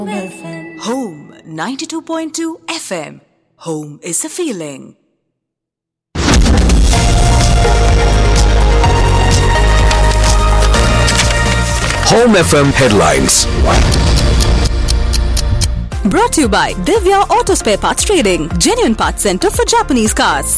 Home 92.2 FM. Home is a feeling. Home FM headlines. Brought to you by Divya Auto Spare Parts Trading, genuine parts center for Japanese cars.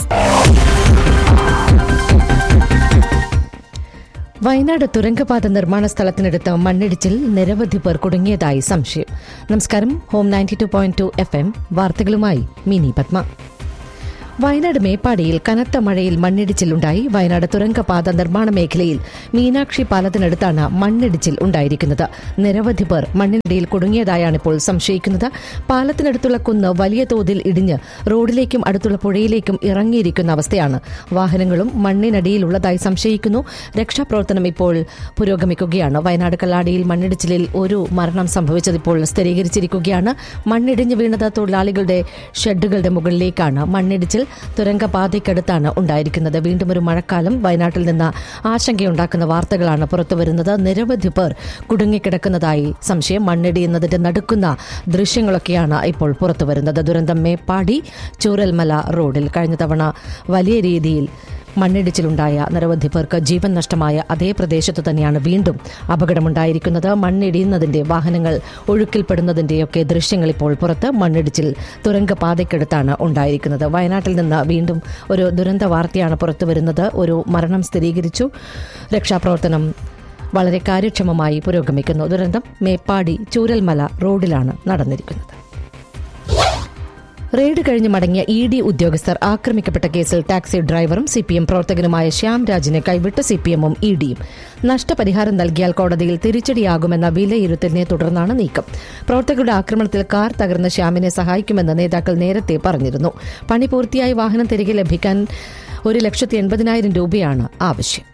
Wayanad തുരങ്കപാത നിർമ്മാണ സ്ഥലത്തിനടുത്ത് മണ്ണിടിച്ചിൽ നിരവധി പേർ കുടുങ്ങിയതായി സംശയം നമസ്കാരം home ninety two point two F M വാർത്തകളുമായി മിനി പത്മ വയനാട് മേപ്പാടിയിൽ കനത്ത മഴയിൽ മണ്ണിടിച്ചിലുണ്ടായി വയനാട് തുരങ്കപാത നിർമ്മാണ മേഖലയിൽ മീനാക്ഷി പാലത്തിനടുത്താണ് മണ്ണിടിച്ചിൽ ഉണ്ടായിരിക്കുന്നത് നിരവധി പേർ മണ്ണിനടിയിൽ കുടുങ്ങിയതായാണ് ഇപ്പോൾ സംശയിക്കുന്നത് പാലത്തിനടുത്തുള്ള കുന്ന് വലിയ തോതിൽ ഇടിഞ്ഞ് റോഡിലേക്കും അടുത്തുള്ള പുഴയിലേക്കും ഇറങ്ങിയിരിക്കുന്ന അവസ്ഥയാണ് വാഹനങ്ങളും മണ്ണിനടിയിലുള്ളതായി സംശയിക്കുന്നു രക്ഷാപ്രവർത്തനം ഇപ്പോൾ പുരോഗമിക്കുകയാണ് വയനാട് കല്ലാടിയിൽ മണ്ണിടിച്ചിലിൽ ഒരു മരണം സംഭവിച്ചത് ഇപ്പോൾ സ്ഥിരീകരിച്ചിരിക്കുകയാണ് മണ്ണിടിഞ്ഞ് വീണത് തൊഴിലാളികളുടെ ഷെഡുകളുടെ മുകളിലേക്കാണ് മണ്ണിടിച്ചിൽ തുരങ്കപാതയ്ക്കടുത്താണ് ഉണ്ടായിരിക്കുന്നത് വീണ്ടും ഒരു മഴക്കാലം വയനാട്ടിൽ നിന്ന് ആശങ്കയുണ്ടാക്കുന്ന വാർത്തകളാണ് പുറത്തുവരുന്നത് നിരവധി പേർ കുടുങ്ങിക്കിടക്കുന്നതായി സംശയം മണ്ണിടിയുന്നതിന്റെ നടുക്കുന്ന ദൃശ്യങ്ങളൊക്കെയാണ് ഇപ്പോൾ പുറത്തുവരുന്നത് ദുരന്തം മേപ്പാടി ചൂരൽമല റോഡിൽ കഴിഞ്ഞ തവണ വലിയ രീതിയിൽ മണ്ണിടിച്ചിലുണ്ടായ നിരവധി പേർക്ക് ജീവൻ നഷ്ടമായ അതേ പ്രദേശത്ത് തന്നെയാണ് വീണ്ടും അപകടമുണ്ടായിരിക്കുന്നത് മണ്ണിടിയുന്നതിന്റെ വാഹനങ്ങൾ ഒഴുക്കിൽപ്പെടുന്നതിന്റെയൊക്കെ ദൃശ്യങ്ങൾ ഇപ്പോൾ പുറത്ത് മണ്ണിടിച്ചിൽ തുരങ്കപാതയ്ക്കടുത്താണ് ഉണ്ടായിരിക്കുന്നത് വയനാട്ടിൽ നിന്ന് വീണ്ടും ഒരു ദുരന്ത വാർത്തയാണ് പുറത്തുവരുന്നത് ഒരു മരണം സ്ഥിരീകരിച്ചു രക്ഷാപ്രവർത്തനം വളരെ കാര്യക്ഷമമായി പുരോഗമിക്കുന്നു ദുരന്തം മേപ്പാടി ചൂരൽമല റോഡിലാണ് നടന്നിരിക്കുന്നത് റെയ്ഡ് കഴിഞ്ഞ് മടങ്ങിയ ഇ ഡി ഉദ്യോഗസ്ഥർ ആക്രമിക്കപ്പെട്ട കേസിൽ ടാക്സി ഡ്രൈവറും സി പി എം പ്രവർത്തകനുമായ ശ്യാം രാജിനെ കൈവിട്ട് സി പി എമ്മും ഇ ഡിയും നഷ്ടപരിഹാരം നൽകിയാൽ കോടതിയിൽ തിരിച്ചടിയാകുമെന്ന വിലയിരുത്തലിനെ തുടർന്നാണ് നീക്കം പ്രവർത്തകരുടെ ആക്രമണത്തിൽ കാർ തകർന്ന ശ്യാമിനെ സഹായിക്കുമെന്ന് നേതാക്കൾ നേരത്തെ പറഞ്ഞിരുന്നു പണി പൂർത്തിയായി വാഹനം തിരികെ ലഭിക്കാൻ ഒരു ലക്ഷത്തി എൺപതിനായിരം രൂപയാണ് ആവശ്യം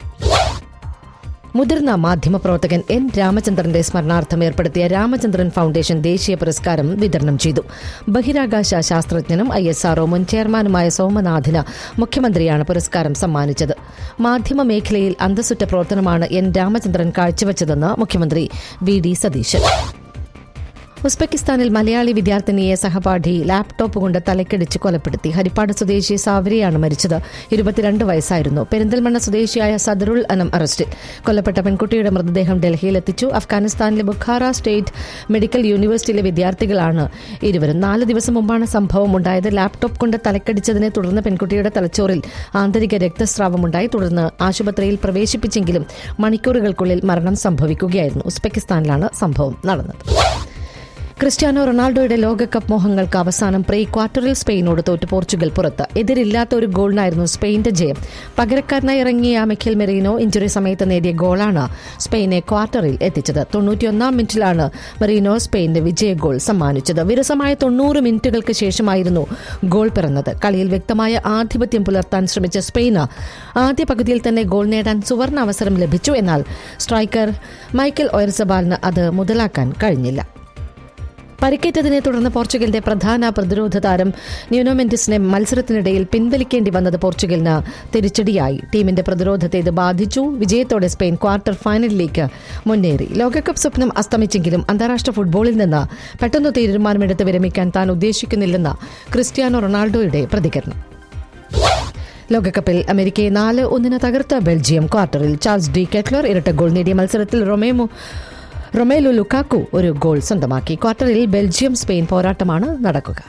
മുതിർന്ന മാധ്യമപ്രവർത്തകൻ എൻ രാമചന്ദ്രന്റെ സ്മരണാർത്ഥം ഏർപ്പെടുത്തിയ രാമചന്ദ്രൻ ഫൗണ്ടേഷൻ ദേശീയ പുരസ്കാരം വിതരണം ചെയ്തു ബഹിരാകാശ ശാസ്ത്രജ്ഞനും ഐ എസ് ആർഒ മുൻ ചെയർമാനുമായ സോമനാഥിന് മുഖ്യമന്ത്രിയാണ് പുരസ്കാരം സമ്മാനിച്ചത് മാധ്യമ മേഖലയിൽ അന്തസ്സുറ്റ പ്രവർത്തനമാണ് എൻ രാമചന്ദ്രൻ കാഴ്ചവെച്ചതെന്ന് മുഖ്യമന്ത്രി വി ഡി സതീശൻ ഉസ്ബെക്കിസ്ഥാനിൽ മലയാളി വിദ്യാർത്ഥിനിയെ സഹപാഠി ലാപ്ടോപ്പ് കൊണ്ട് തലക്കടിച്ച് കൊലപ്പെടുത്തി ഹരിപ്പാട് സ്വദേശി സാവരിയാണ് മരിച്ചത് ഇരുപത്തിരണ്ട് വയസ്സായിരുന്നു പെരിന്തൽമണ്ണ സ്വദേശിയായ സദറുൽ അനം അറസ്റ്റിൽ കൊല്ലപ്പെട്ട പെൺകുട്ടിയുടെ മൃതദേഹം ഡൽഹിയിലെത്തിച്ചു അഫ്ഗാനിസ്ഥാനിലെ ബുഖാറ സ്റ്റേറ്റ് മെഡിക്കൽ യൂണിവേഴ്സിറ്റിയിലെ വിദ്യാർത്ഥികളാണ് ഇരുവരും നാല് ദിവസം മുമ്പാണ് സംഭവം ഉണ്ടായത് ലാപ്ടോപ്പ് കൊണ്ട് തലക്കടിച്ചതിനെ തുടർന്ന് പെൺകുട്ടിയുടെ തലച്ചോറിൽ ആന്തരിക രക്തസ്രാവമുണ്ടായി തുടർന്ന് ആശുപത്രിയിൽ പ്രവേശിപ്പിച്ചെങ്കിലും മണിക്കൂറുകൾക്കുള്ളിൽ മരണം സംഭവിക്കുകയായിരുന്നു ഉസ്ബെക്കിസ്ഥാനിലാണ് സംഭവം നടന്നത് ക്രിസ്ത്യാനോ റൊണാൾഡോയുടെ ലോകകപ്പ് മോഹങ്ങൾക്ക് അവസാനം പ്രീ ക്വാർട്ടറിൽ സ്പെയിനോട് തോറ്റ് പോർച്ചുഗൽ പുറത്ത് എതിരില്ലാത്ത ഒരു ഗോളിനായിരുന്നു സ്പെയിന്റെ ജയം പകരക്കാരനായി ഇറങ്ങിയ മിഖേൽ മെറീനോ ഇഞ്ചുറി സമയത്ത് നേടിയ ഗോളാണ് സ്പെയിനെ ക്വാർട്ടറിൽ എത്തിച്ചത് തൊണ്ണൂറ്റിയൊന്നാം മിനിറ്റിലാണ് മെറീനോ സ്പെയിന് വിജയ ഗോൾ സമ്മാനിച്ചത് വിരസമായ തൊണ്ണൂറ് മിനിറ്റുകൾക്ക് ശേഷമായിരുന്നു ഗോൾ പിറന്നത് കളിയിൽ വ്യക്തമായ ആധിപത്യം പുലർത്താൻ ശ്രമിച്ച സ്പെയിന് ആദ്യ പകുതിയിൽ തന്നെ ഗോൾ നേടാൻ സുവർണ അവസരം ലഭിച്ചു എന്നാൽ സ്ട്രൈക്കർ മൈക്കൽ ഒയർസബാലിന് അത് മുതലാക്കാൻ കഴിഞ്ഞില്ല പരിക്കേറ്റതിനെ തുടർന്ന് പോർച്ചുഗലിന്റെ പ്രധാന പ്രതിരോധ താരം ന്യൂനോ മെന്റിസിനെ മത്സരത്തിനിടയിൽ പിൻവലിക്കേണ്ടി വന്നത് പോർച്ചുഗലിന് തിരിച്ചടിയായി ടീമിന്റെ പ്രതിരോധത്തെ ഇത് ബാധിച്ചു വിജയത്തോടെ സ്പെയിൻ ക്വാർട്ടർ ഫൈനലിലേക്ക് മുന്നേറി ലോകകപ്പ് സ്വപ്നം അസ്തമിച്ചെങ്കിലും അന്താരാഷ്ട്ര ഫുട്ബോളിൽ നിന്ന് പെട്ടെന്ന് തീരുമാനമെടുത്ത് വിരമിക്കാൻ താൻ ഉദ്ദേശിക്കുന്നില്ലെന്ന് ക്രിസ്ത്യാനോ റൊണാൾഡോയുടെ പ്രതികരണം ലോകകപ്പിൽ അമേരിക്കയെ നാല് ഒന്നിന് തകർത്ത ബെൽജിയം ക്വാർട്ടറിൽ ചാൾസ് ഡി കെറ്റ്ലർ ഇരട്ട ഗോൾ നേടിയ മത്സരത്തിൽ റൊമേമോ റൊമേലു ലുക്കാക്കു ഒരു ഗോൾ സ്വന്തമാക്കി ക്വാർട്ടറിൽ ബെൽജിയം സ്പെയിൻ പോരാട്ടമാണ് നടക്കുക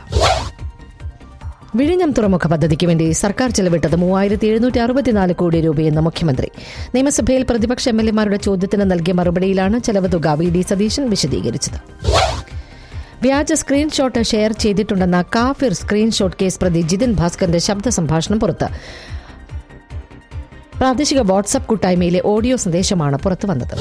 വിഴിഞ്ഞം തുറമുഖ പദ്ധതിക്ക് വേണ്ടി സർക്കാർ ചെലവിട്ടത് മൂവായിരത്തി എഴുന്നൂറ്റി അറുപത്തിനാല് കോടി രൂപയെന്ന് മുഖ്യമന്ത്രി നിയമസഭയിൽ പ്രതിപക്ഷ എം എൽ എമാരുടെ ചോദ്യത്തിന് നൽകിയ മറുപടിയിലാണ് ചെലവ് തുക വി ഡി സതീശൻ വിശദീകരിച്ചത് വ്യാജ സ്ക്രീൻഷോട്ട് ഷെയർ ചെയ്തിട്ടുണ്ടെന്ന കാഫിർ സ്ക്രീൻഷോട്ട് കേസ് പ്രതി ജിതിൻ ഭാസ്കറിന്റെ ശബ്ദ സംഭാഷണം പുറത്ത് പ്രാദേശിക വാട്സ്ആപ്പ് കൂട്ടായ്മയിലെ ഓഡിയോ സന്ദേശമാണ് പുറത്തുവന്നത്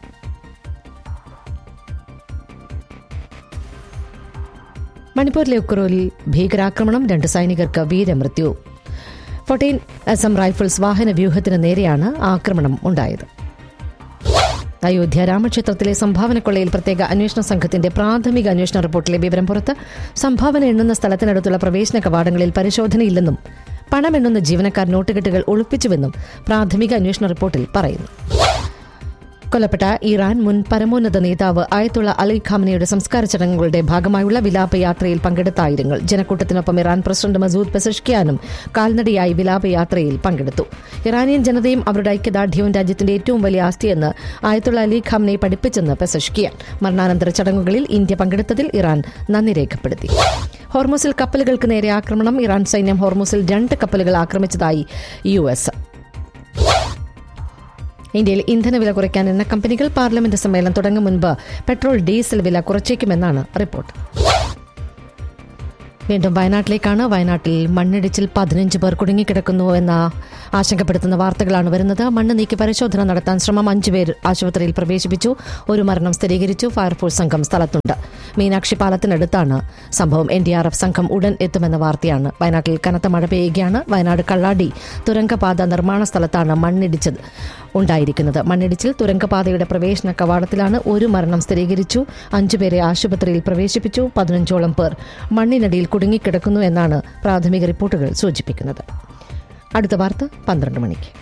മണിപ്പൂരിലെ ഉക്രൂരിൽ ഭീകരാക്രമണം രണ്ട് സൈനികർക്ക് വീരമൃത്യു ഫോർട്ടീൻ അസം റൈഫിൾസ് വാഹന വ്യൂഹത്തിന് നേരെയാണ് ആക്രമണം ഉണ്ടായത് അയോധ്യ രാമക്ഷേത്രത്തിലെ സംഭാവന കൊള്ളയിൽ പ്രത്യേക അന്വേഷണ സംഘത്തിന്റെ പ്രാഥമിക അന്വേഷണ റിപ്പോർട്ടിലെ വിവരം പുറത്ത് സംഭാവന എണ്ണുന്ന സ്ഥലത്തിനടുത്തുള്ള പ്രവേശന കവാടങ്ങളിൽ പരിശോധനയില്ലെന്നും പണമെണ്ണുന്ന ജീവനക്കാർ നോട്ടുകെട്ടുകൾ ഒളിപ്പിച്ചുവെന്നും പ്രാഥമിക അന്വേഷണ റിപ്പോർട്ടിൽ പറയുന്നു കൊല്ലപ്പെട്ട ഇറാൻ മുൻ പരമോന്നത നേതാവ് ആയത്തുള്ള അലി ഖാമനയുടെ സംസ്കാര ചടങ്ങുകളുടെ ഭാഗമായുള്ള വിലാപയാത്രയിൽ പങ്കെടുത്ത ആയിരങ്ങൾ ജനക്കൂട്ടത്തിനൊപ്പം ഇറാൻ പ്രസിഡന്റ് മസൂദ് പെസഷ്കിയാനും കാൽനടയായി വിലാപയാത്രയിൽ പങ്കെടുത്തു ഇറാനിയൻ ജനതയും അവരുടെ ഐക്യദാർഢ്യവും രാജ്യത്തിന്റെ ഏറ്റവും വലിയ ആസ്തിയെന്ന് ആയത്തുള്ള അലി ഖാമനെ പഠിപ്പിച്ചെന്ന് പെസഷ്കിയാൻ മരണാനന്തര ചടങ്ങുകളിൽ ഇന്ത്യ പങ്കെടുത്തതിൽ ഇറാൻ നന്ദി രേഖപ്പെടുത്തി ഹോർമൂസിൽ കപ്പലുകൾക്ക് നേരെ ആക്രമണം ഇറാൻ സൈന്യം ഹോർമൂസിൽ രണ്ട് കപ്പലുകൾ ആക്രമിച്ചതായി യു എസ് ഇന്ത്യയിൽ ഇന്ധന വില കുറയ്ക്കാൻ എണ്ണ കമ്പനികൾ പാർലമെന്റ് സമ്മേളനം തുടങ്ങും മുൻപ് പെട്രോൾ ഡീസൽ വില കുറച്ചേക്കുമെന്നാണ് റിപ്പോർട്ട് വീണ്ടും വയനാട്ടിലേക്കാണ് വയനാട്ടിൽ മണ്ണിടിച്ചിൽ പതിനഞ്ച് പേർ കുടുങ്ങിക്കിടക്കുന്നു എന്ന ആശങ്കപ്പെടുത്തുന്ന വാർത്തകളാണ് വരുന്നത് മണ്ണ് നീക്കി പരിശോധന നടത്താൻ ശ്രമം അഞ്ചുപേർ ആശുപത്രിയിൽ പ്രവേശിപ്പിച്ചു ഒരു മരണം സ്ഥിരീകരിച്ചു ഫയർഫോഴ്സ് സംഘം സ്ഥലത്തുണ്ട് മീനാക്ഷി പാലത്തിനടുത്താണ് സംഭവം എൻ ഡി ആർ എഫ് സംഘം ഉടൻ എത്തുമെന്ന വാർത്തയാണ് വയനാട്ടിൽ കനത്ത മഴ പെയ്യുകയാണ് വയനാട് കള്ളാടി തുരങ്കപാത നിർമ്മാണ സ്ഥലത്താണ് മണ്ണിടിച്ചത് ഉണ്ടായിരിക്കുന്നത് മണ്ണിടിച്ചിൽ തുരങ്കപാതയുടെ പ്രവേശന കവാടത്തിലാണ് ഒരു മരണം സ്ഥിരീകരിച്ചു അഞ്ചുപേരെ ആശുപത്രിയിൽ പ്രവേശിപ്പിച്ചു പതിനഞ്ചോളം പേർ മണ്ണിനടിയിൽ കുടുങ്ങിക്കിടക്കുന്നു എന്നാണ് പ്രാഥമിക റിപ്പോർട്ടുകൾ സൂചിപ്പിക്കുന്നത് അടുത്ത വാർത്ത പന്ത്രണ്ട് മണിക്ക്